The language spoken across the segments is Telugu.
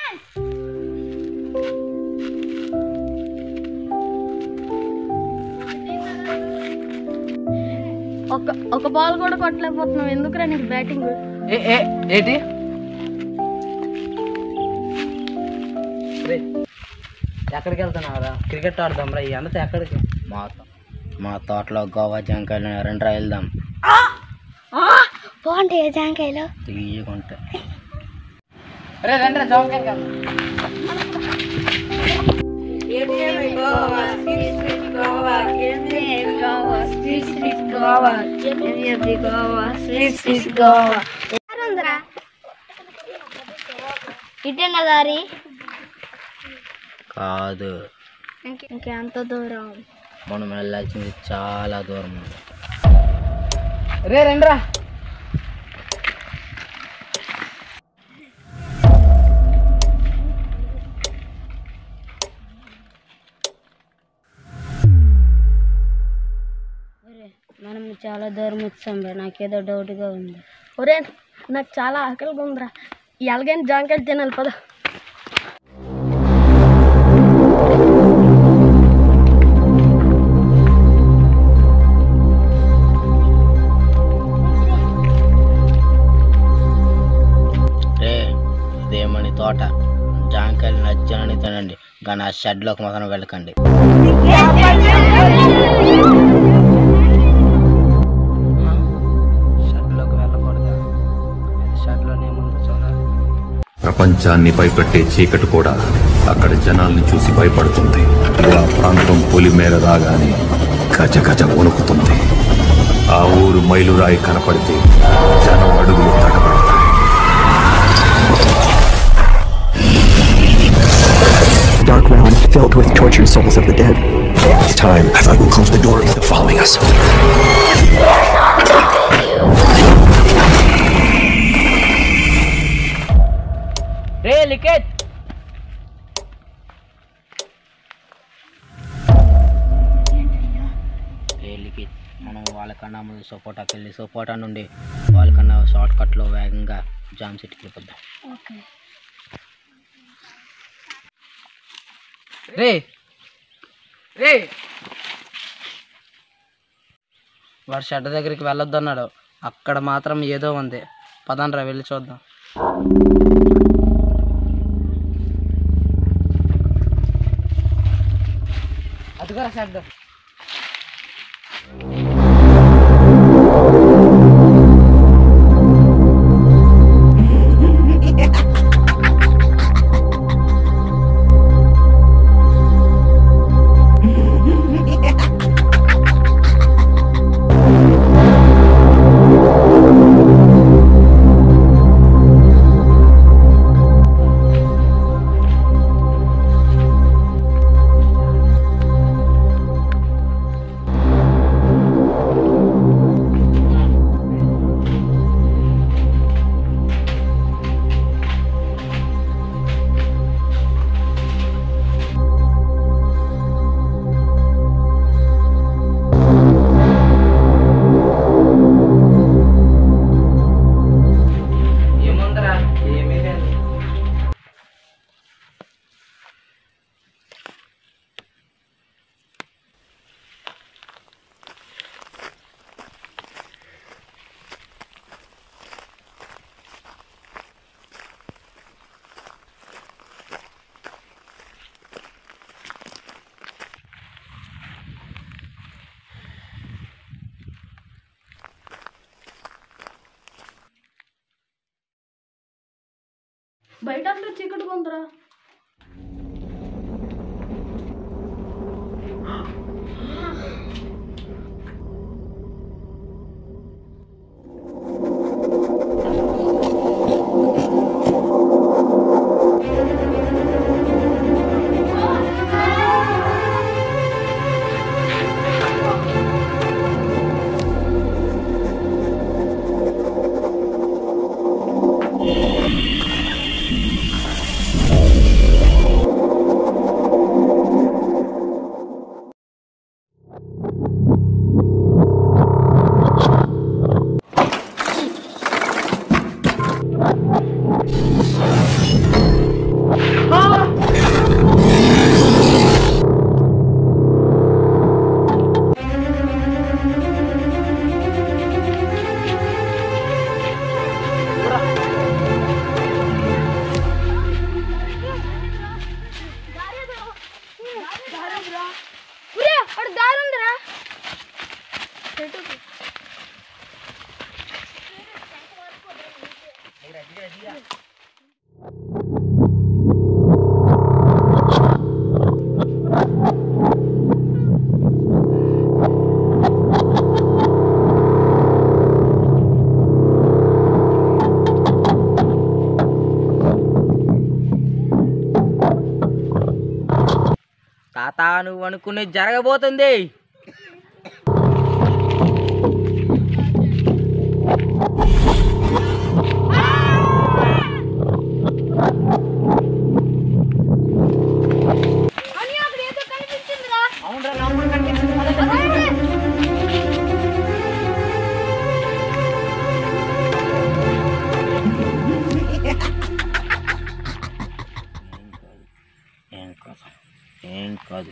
ఒక ఒక బాల్ కూడా కొట్టలేకపోతున్నావు ఎందుకురా నీకు బ్యాటింగ్ ఏ ఏ ఏంటి రే, ఎక్కడికి వెళ్తున్నావురా క్రికెట్ ఆడదాం రా ఈ అంతా ఎక్కడికి మా మా తోటలో గోవా జాంకాయలు రెండు రా వెళ్దాం బాగుంటాయి జాంకాయలు తీయకుంటే రే రండి రా జామకాయకి వెళ్దాం. ఇటేనా దారి కాదు ఇంకెంత దూరం మనం వెళ్ళాల్సింది చాలా దూరం ఉంది రే రండి రా మనం చాలా దూరం వచ్చాం రా నాకేదో డౌట్గా ఉంది ఒరే నాకు చాలా ఆకలిగా ఉందిరా ఎలాగైనా జాంకాయలు తినాలి పద రే ఇదేమని తోట జాంకాయలు నచ్చానని తినండి కానీ ఆ షెడ్లోకి మాత్రం వెళ్ళకండి షెడ్లోకి వెళ్ళకూడదు షెడ్లోనే ఏముందో చూడాలి ప్రపంచాన్ని భయపెట్టే చీకటి కూడా అక్కడ జనాల్ని చూసి భయపడుతుంది ఆ ప్రాంతం పులి మేర రాగానే గజ గజ వణుకుతుంది ఆ ఊరు మైలురాయి కనపడితే జనం అడుగులు తడబడతాయి dark realm filled with tortured souls of the dead. It's time. I thought we'll close the door. They're following us. రే లికెట్ రేలికి మనం వాళ్ళకన్నా ముందు సపోటాకి వెళ్ళి సపోటా నుండి వాళ్ళకన్నా షార్ట్ కట్లో వేగంగా జామ్ సిటీకి వెళ్ళిపోద్దాం రే రే వాడు షెడ్ దగ్గరికి వెళ్ళొద్దు అన్నాడు అక్కడ మాత్రం ఏదో ఉంది పదండ్రా వెళ్ళి చూద్దాం అదిగోరా షెడ్ ఏముందిరా ఏమీ లేదు బయట అంతా చీకటిగా ఉందిరా రే తాత నువ్వు అనుకునేది జరగబోతుంది ఏం కాదు ఏం కాదు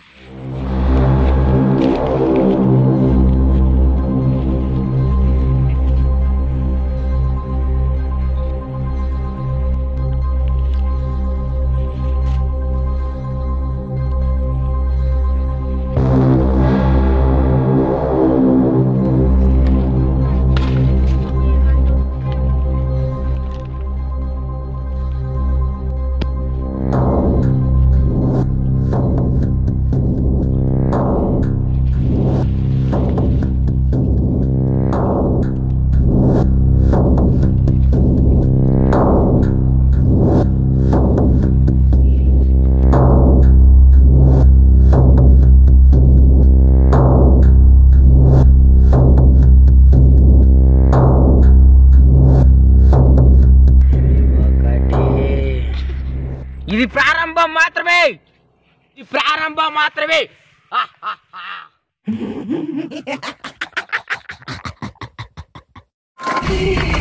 ఒకటి ఇది ప్రారంభం మాత్రమే ఇది ప్రారంభం మాత్రమే ఆ